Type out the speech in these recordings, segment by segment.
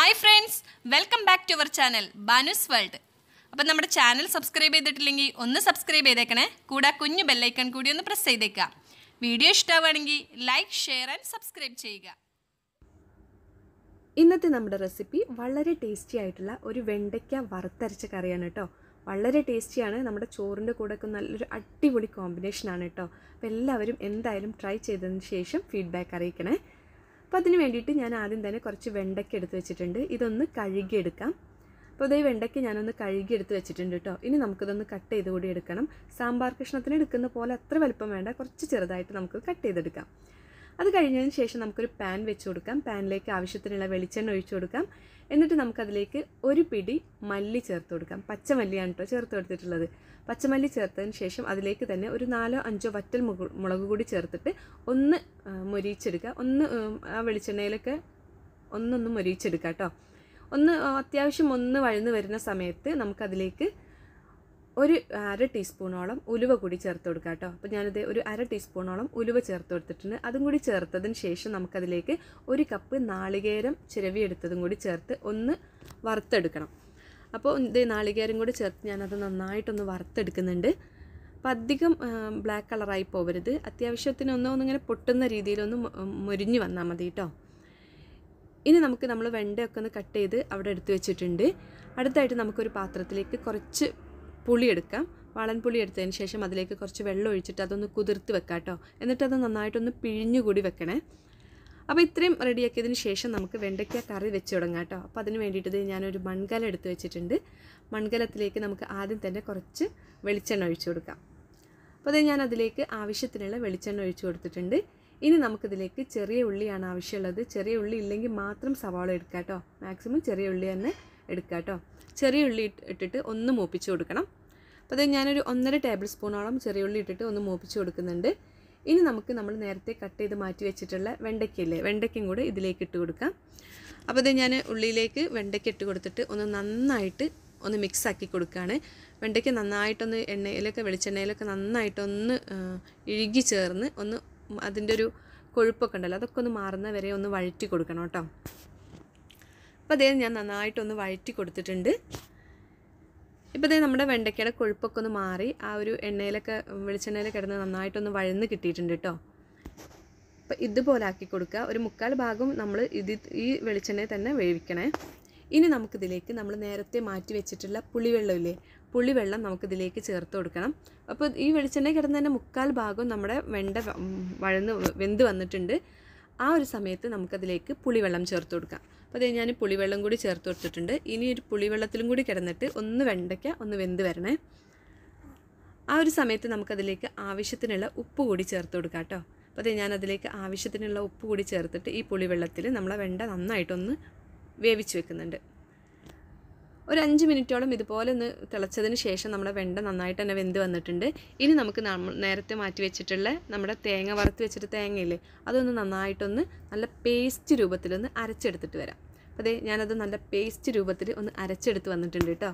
hi friends welcome back to our channel Banu's world അപ്പം നമ്മുടെ channel subscribe ചെയ്തിട്ടില്ലെങ്കിൽ ഒന്ന് സബ്സ്ക്രൈബ് ചെയ്തേക്കണേ കൂടെ ആ കുഞ്ഞു ബെല്ലൈക്കൺ കൂടി ഒന്ന് പ്രസ് ചെയ്തേക്കുക വീഡിയോ ഇഷ്ടമാവുകയാണെങ്കിൽ ലൈക്ക് ഷെയർ ആൻഡ് സബ്സ്ക്രൈബ് ചെയ്യുക ഇന്നത്തെ നമ്മുടെ റെസിപ്പി വളരെ ടേസ്റ്റി ആയിട്ടുള്ള ഒരു വെണ്ടയ്ക്ക വറുത്തരച്ച കറിയാണ് കേട്ടോ വളരെ ടേസ്റ്റിയാണ് നമ്മുടെ ചോറിൻ്റെ കൂടെയൊക്കെ നല്ലൊരു അടിപൊളി കോമ്പിനേഷനാണ് കേട്ടോ അപ്പോൾ എല്ലാവരും എന്തായാലും ട്രൈ ചെയ്തതിന് ശേഷം ഫീഡ്ബാക്ക് അറിയിക്കണേ അപ്പോൾ അതിന് വേണ്ടിയിട്ട് ഞാൻ ആദ്യം തന്നെ കുറച്ച് വെണ്ടയ്ക്ക എടുത്ത് വെച്ചിട്ടുണ്ട് ഇതൊന്ന് കഴുകിയെടുക്കാം അപ്പോൾ ഇതേ വെണ്ടയ്ക്ക് ഞാനൊന്ന് കഴുകി എടുത്ത് വെച്ചിട്ടുണ്ട് കേട്ടോ ഇനി നമുക്കിതൊന്ന് കട്ട് ചെയ്ത് കൂടി എടുക്കണം സാമ്പാർ കഷ്ണത്തിന് എടുക്കുന്ന പോലെ അത്ര വലുപ്പം വേണ്ട കുറച്ച് ചെറുതായിട്ട് നമുക്ക് കട്ട് ചെയ്തെടുക്കാം അത് കഴിഞ്ഞതിന് ശേഷം നമുക്കൊരു പാൻ വെച്ച് കൊടുക്കാം പാനിലേക്ക് ആവശ്യത്തിനുള്ള വെളിച്ചെണ്ണ ഒഴിച്ചു കൊടുക്കാം എന്നിട്ട് നമുക്കതിലേക്ക് ഒരു പിടി മല്ലി ചേർത്ത് കൊടുക്കാം പച്ചമല്ലിയാണ് കേട്ടോ ചേർത്ത് കൊടുത്തിട്ടുള്ളത് പച്ചമല്ലി ചേർത്തതിന് ശേഷം അതിലേക്ക് തന്നെ ഒരു നാലോ അഞ്ചോ വറ്റൽ മുക- മുളക് കൂടി ചേർത്തിട്ട് ഒന്ന് ആ, മൊരിയിച്ചെടുക്കുക ഒന്ന് ഉം, ആ വെളിച്ചെണ്ണയിലൊക്കെ ഒന്നൊന്ന് മൊരിയിച്ചെടുക്കുക കേട്ടോ ഒന്ന് ആ, അത്യാവശ്യം ഒന്ന് വഴന്ന് വരുന്ന സമയത്ത് നമുക്കതിലേക്ക് ഒരു അര ടീസ്പൂണോളം ഉലുവ കൂടി ചേർത്ത് കൊടുക്കുക കേട്ടോ അപ്പോൾ ഞാനിത് ഒരു അര ടീസ്പൂണോളം ഉലുവ ചേർത്ത് കൊടുത്തിട്ടുണ്ട് അതും കൂടി ചേർത്തതിന് ശേഷം നമുക്കതിലേക്ക് ഒരു കപ്പ് നാളികേരം ചിരവിയെടുത്തതും കൂടി ചേർത്ത് ഒന്ന് വറുത്തെടുക്കണം അപ്പോൾ ഇത് നാളികേരം കൂടി ചേർത്ത് ഞാനത് നന്നായിട്ടൊന്ന് വറുത്തെടുക്കുന്നുണ്ട് അപ്പോൾ അധികം ബ്ലാക്ക് കളറായി പോകരുത് അത്യാവശ്യത്തിന് ഒന്ന് ഒന്നിങ്ങനെ പൊട്ടുന്ന രീതിയിലൊന്ന് മൊ- മൊരിഞ്ഞ് വന്നാൽ മതി കേട്ടോ ഇനി നമുക്ക് നമ്മൾ വെണ്ടയൊക്കെ ഒന്ന് കട്ട് ചെയ്ത് അവിടെ എടുത്തു വെച്ചിട്ടുണ്ട് അടുത്തായിട്ട് നമുക്കൊരു പാത്രത്തിലേക്ക് കുറച്ച് പുളി എടുക്കാം വാളൻ പുളി എടുത്തതിന് ശേഷം അതിലേക്ക് കുറച്ച് വെള്ളം ഒഴിച്ചിട്ട് അതൊന്ന് കുതിർത്ത് വെക്കാം കേട്ടോ എന്നിട്ട് അത് നന്നായിട്ടൊന്ന് പിഴിഞ്ഞു കൂടി വെക്കണേ അപ്പോൾ ഇത്രയും റെഡിയാക്കിയതിന് ശേഷം നമുക്ക് വെണ്ടയ്ക്ക കറി വെച്ച് തുടങ്ങാം കേട്ടോ അപ്പോൾ അതിന് വേണ്ടിയിട്ട് ഇത് ഞാനൊരു മൺകല എടുത്ത് വെച്ചിട്ടുണ്ട് മൺകലത്തിലേക്ക് നമുക്ക് ആദ്യം തന്നെ കുറച്ച് വെളിച്ചെണ്ണ ഒഴിച്ചു കൊടുക്കാം അപ്പോൾ അത് ഞാൻ അതിലേക്ക് ആവശ്യത്തിനുള്ള വെളിച്ചെണ്ണ ഒഴിച്ചു കൊടുത്തിട്ടുണ്ട് ഇനി നമുക്കിതിലേക്ക് ചെറിയ ഉള്ളിയാണ് ആവശ്യമുള്ളത് ചെറിയ ഉള്ളി ഇല്ലെങ്കിൽ മാത്രം സവാള എടുക്കുക കേട്ടോ മാക്സിമം ചെറിയ ഉള്ളി തന്നെ എടുക്കുക കേട്ടോ ചെറിയ ഉള്ളി ഇട്ട് ഇട്ടിട്ട് ഒന്ന് മൂപ്പിച്ച് കൊടുക്കണം അപ്പോൾ അത് ഞാനൊരു ഒന്നര ടേബിൾ സ്പൂണോളം ചെറിയ ഉള്ളി ഇട്ടിട്ട് ഒന്ന് മൂപ്പിച്ച് കൊടുക്കുന്നുണ്ട് ഇനി നമുക്ക് നമ്മൾ നേരത്തെ കട്ട് ചെയ്ത് മാറ്റി വെച്ചിട്ടുള്ള വെണ്ടയ്ക്കയില്ലേ വെണ്ടയ്ക്കയും കൂടെ ഇതിലേക്ക് ഇട്ട് കൊടുക്കാം അപ്പോൾ ഇത് ഞാൻ ഉള്ളിയിലേക്ക് വെണ്ടയ്ക്ക ഇട്ട് കൊടുത്തിട്ട് ഒന്ന് നന്നായിട്ട് ഒന്ന് മിക്സ് ആക്കി കൊടുക്കുകയാണ് വെണ്ടയ്ക്ക നന്നായിട്ടൊന്ന് എണ്ണയിലൊക്കെ വെളിച്ചെണ്ണയിലൊക്കെ നന്നായിട്ടൊന്ന് ആ, ഇഴുകി ചേർന്ന് ഒന്ന് അതിൻ്റെ ഒരു കൊഴുപ്പൊക്കെ ഉണ്ടല്ലോ അതൊക്കെ ഒന്ന് മാറുന്ന വരെ ഒന്ന് വഴറ്റി കൊടുക്കണം കേട്ടോ അപ്പോൾ അതേ ഞാൻ നന്നായിട്ടൊന്ന് വഴറ്റി കൊടുത്തിട്ടുണ്ട് ഇപ്പോൾ ഇതേ നമ്മുടെ വെണ്ടയ്ക്കയുടെ കൊഴുപ്പൊക്കെ ഒന്ന് മാറി ആ ഒരു എണ്ണയിലൊക്കെ വെളിച്ചെണ്ണയിലൊക്കെ കിടന്ന് നന്നായിട്ടൊന്ന് വഴന്ന് കിട്ടിയിട്ടുണ്ട് കേട്ടോ അപ്പോൾ ഇതുപോലെ ആക്കി കൊടുക്കുക ഒരു മുക്കാൽ ഭാഗം നമ്മൾ ഇത് ഈ വെളിച്ചെണ്ണയിൽ തന്നെ വേവിക്കണേ ഇനി നമുക്കിതിലേക്ക് നമ്മൾ നേരത്തെ മാറ്റി വെച്ചിട്ടുള്ള പുളിവെള്ളമില്ലേ പുളിവെള്ളം നമുക്കിതിലേക്ക് ചേർത്ത് കൊടുക്കണം അപ്പോൾ ഈ വെളിച്ചെണ്ണ കിടന്ന് തന്നെ മുക്കാൽ ഭാഗം നമ്മുടെ വെണ്ട വ- ഉം, വഴന്ന് വെന്ത് വന്നിട്ടുണ്ട് ആ ഒരു സമയത്ത് നമുക്കതിലേക്ക് പുളിവെള്ളം ചേർത്ത് കൊടുക്കാം അപ്പോൾ അതേ ഞാൻ പുളിവെള്ളം കൂടി ചേർത്ത് കൊടുത്തിട്ടുണ്ട് ഇനി ഒരു പുളിവെള്ളത്തിലും കൂടി കിടന്നിട്ട് ഒന്ന് വെണ്ടയ്ക്ക ഒന്ന് വെന്ത് വരണേ ആ ഒരു സമയത്ത് നമുക്കതിലേക്ക് ആവശ്യത്തിനുള്ള ഉപ്പ് കൂടി ചേർത്ത് കൊടുക്കാം കേട്ടോ അപ്പോൾ അതെ ഞാൻ അതിലേക്ക് ആവശ്യത്തിനുള്ള ഉപ്പ് കൂടി ചേർത്തിട്ട് ഈ പുളിവെള്ളത്തിൽ നമ്മളെ വെണ്ട നന്നായിട്ടൊന്ന് വേവിച്ച് വെക്കുന്നുണ്ട് ഒരു അഞ്ച് മിനിറ്റോളം ഇതുപോലെ ഒന്ന് തിളച്ചതിന് ശേഷം നമ്മുടെ വെണ്ട നന്നായിട്ട് തന്നെ വെന്ത് വന്നിട്ടുണ്ട് ഇനി നമുക്ക് നമ്മൾ നേരത്തെ മാറ്റി വെച്ചിട്ടുള്ള നമ്മുടെ തേങ്ങ വറുത്ത് വെച്ചിട്ട് തേങ്ങയില്ലേ അതൊന്ന് നന്നായിട്ടൊന്ന് നല്ല പേസ്റ്റ് രൂപത്തിലൊന്ന് അരച്ചെടുത്തിട്ട് വരാം അപ്പോൾ അതെ ഞാനത് നല്ല പേസ്റ്റ് രൂപത്തിൽ ഒന്ന് അരച്ചെടുത്ത് വന്നിട്ടുണ്ട് കേട്ടോ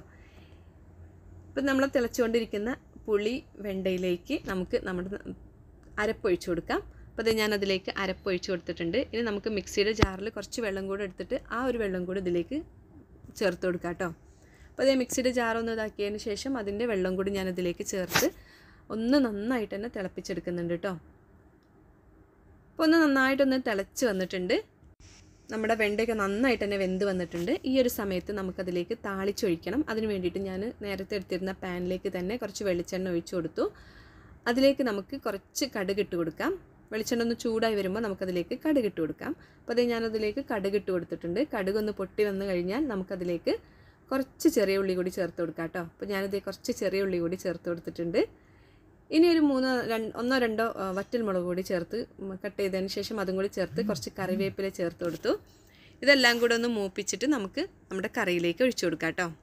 ഇപ്പം നമ്മൾ തിളച്ചുകൊണ്ടിരിക്കുന്ന പുളി വെണ്ടയിലേക്ക് നമുക്ക് നമ്മുടെ അരപ്പൊഴിച്ചു കൊടുക്കാം അപ്പോൾ അത് ഞാനതിലേക്ക് അരപ്പൊഴിച്ചു കൊടുത്തിട്ടുണ്ട് ഇനി നമുക്ക് മിക്സിയുടെ ജാറിൽ കുറച്ച് വെള്ളം കൂടെ എടുത്തിട്ട് ആ ഒരു വെള്ളം കൂടെ ഇതിലേക്ക് ചേർത്ത് കൊടുക്കാം കേട്ടോ അപ്പോൾ അതേ മിക്സിയുടെ ജാറൊന്ന് ഇതാക്കിയതിന് ശേഷം അതിൻ്റെ വെള്ളം കൂടി ഞാനതിലേക്ക് ചേർത്ത് ഒന്ന് നന്നായിട്ട് തന്നെ തിളപ്പിച്ചെടുക്കുന്നുണ്ട് കേട്ടോ അപ്പോൾ ഒന്ന് നന്നായിട്ടൊന്ന് തിളച്ച് വന്നിട്ടുണ്ട് നമ്മുടെ വെണ്ടയൊക്കെ നന്നായിട്ട് തന്നെ വെന്ത് വന്നിട്ടുണ്ട് ഈ ഒരു സമയത്ത് നമുക്കതിലേക്ക് താളിച്ചൊഴിക്കണം അതിന് വേണ്ടിയിട്ട് ഞാൻ നേരത്തെ എടുത്തിരുന്ന പാനിലേക്ക് തന്നെ കുറച്ച് വെളിച്ചെണ്ണ ഒഴിച്ചു കൊടുത്തു അതിലേക്ക് നമുക്ക് കുറച്ച് കടുക് ഇട്ട് കൊടുക്കാം വെളിച്ചെണ്ണ ഒന്ന് ചൂടായി വരുമ്പോൾ നമുക്കതിലേക്ക് കടുക് ഇട്ട് കൊടുക്കാം അപ്പോൾ അത് ഞാനതിലേക്ക് കടുക് ഇട്ട് കൊടുത്തിട്ടുണ്ട് കടുക് ഒന്ന് പൊട്ടി വന്നു കഴിഞ്ഞാൽ നമുക്കതിലേക്ക് കുറച്ച് ചെറിയ ഉള്ളി കൂടി ചേർത്ത് കൊടുക്കാം കേട്ടോ അപ്പോൾ ഞാനത് കുറച്ച് ചെറിയ ഉള്ളി കൂടി ചേർത്ത് കൊടുത്തിട്ടുണ്ട് ഇനി ഒരു മൂന്നോ രണ്ട് ഒന്നോ രണ്ടോ ആ, വറ്റൽ മുളക് കൂടി ചേർത്ത് കട്ട് ചെയ്തതിന് ശേഷം അതും കൂടി ചേർത്ത് കുറച്ച് കറിവേപ്പില ചേർത്ത് കൊടുത്തു ഇതെല്ലാം കൂടെ ഒന്ന് മൂപ്പിച്ചിട്ട് നമുക്ക് നമ്മുടെ കറിയിലേക്ക് ഒഴിച്ചു കൊടുക്കാം കേട്ടോ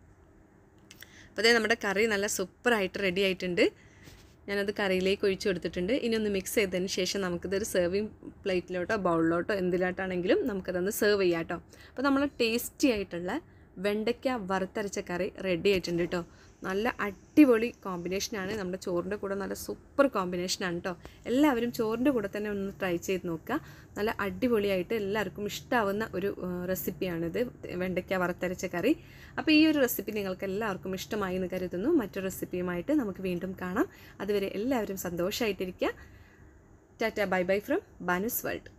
അപ്പോൾ അതേ നമ്മുടെ കറി നല്ല സൂപ്പറായിട്ട് റെഡി ആയിട്ടുണ്ട് ഞാനത് കറിയിലേക്ക് ഒഴിച്ചു കൊടുത്തിട്ടുണ്ട് ഇനി ഒന്ന് മിക്സ് ചെയ്തതിന് ശേഷം നമുക്കിതൊരു സെർവിങ് പ്ലേറ്റിലോട്ടോ ബൗളിലോട്ടോ എന്തിലോട്ടാണെങ്കിലും നമുക്കതൊന്ന് സെർവ് ചെയ്യാം കേട്ടോ അപ്പോൾ നമ്മൾ ടേസ്റ്റി ആയിട്ടുള്ള വെണ്ടയ്ക്ക വറുത്തരച്ച കറി റെഡി ആയിട്ടുണ്ട് കേട്ടോ നല്ല അടിപൊളി കോമ്പിനേഷനാണ് നമ്മുടെ ചോറിൻ്റെ കൂടെ നല്ല സൂപ്പർ കോമ്പിനേഷനാണ് കേട്ടോ എല്ലാവരും ചോറിൻ്റെ കൂടെ തന്നെ ഒന്ന് ട്രൈ ചെയ്ത് നോക്കുക നല്ല അടിപൊളിയായിട്ട് എല്ലാവർക്കും ഇഷ്ടമാവുന്ന ഒരു റെസിപ്പിയാണിത് വെണ്ടയ്ക്ക വറുത്തരച്ച കറി അപ്പോൾ ഈ ഒരു റെസിപ്പി നിങ്ങൾക്ക് എല്ലാവർക്കും ഇഷ്ടമായി എന്ന് കരുതുന്നു മറ്റൊരു റെസിപ്പിയുമായിട്ട് നമുക്ക് വീണ്ടും കാണാം അതുവരെ എല്ലാവരും സന്തോഷമായിട്ടിരിക്കുക tata bye bye from Banu's world